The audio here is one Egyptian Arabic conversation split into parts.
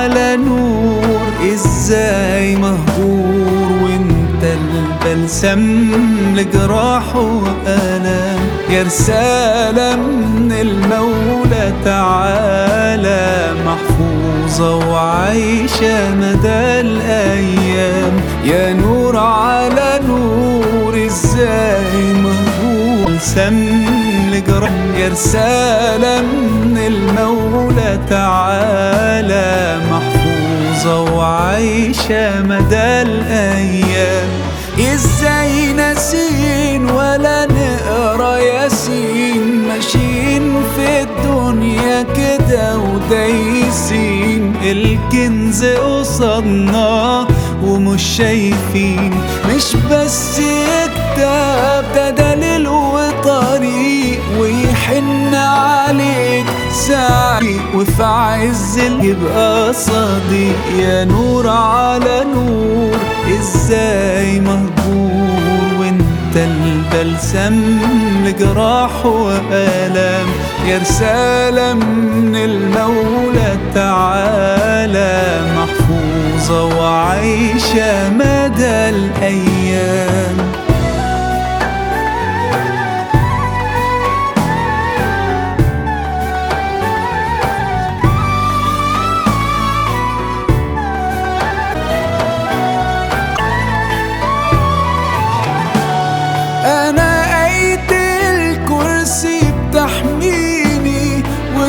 على نور ازاي مهجور وانت البلسم لجراح وألم يا رسالة من المولى تعالى محفوظة وعايشة مدى الأيام يا نور على نور ازاي مهجور سم لجراح يا رسالة من المولى تعالى محفوظة وعايشة مدى الأيام ازاي ناسين ولا نقرا ياسين ماشيين في الدنيا كده ودايسين الكنز قصادنا ومش شايفين مش بس كتاب ده دليل وطريق ويحن عليك ساعي وفي عز يبقى صديق يا نور على نور ازاي مهجور وانت البلسم لجراح وآلام يا رسالة من المولى تعالى محفوظة وعايشة مدى الأيام انا ايد الكرسي بتحميني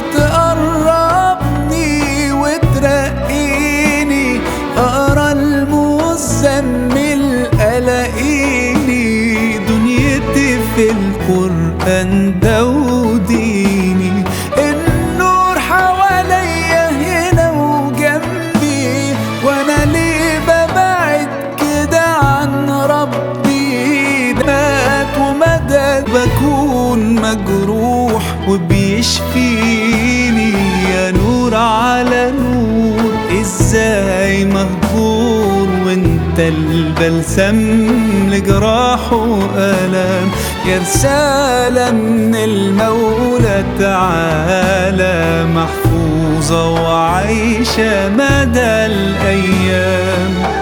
وتقربني وترقيني اقرا المزمل الاقيني دنيتي في القران ده وديني النور حواليا هنا وجنبي وانا ليه ببعد كده عن ربي مات ومدد بكون مجروح وبيشفيني يا نور على نور ازاي مهجور وانت البلسم لجراح وألم يا رسالة من المولى تعالى محفوظة وعايشة مدى الأيام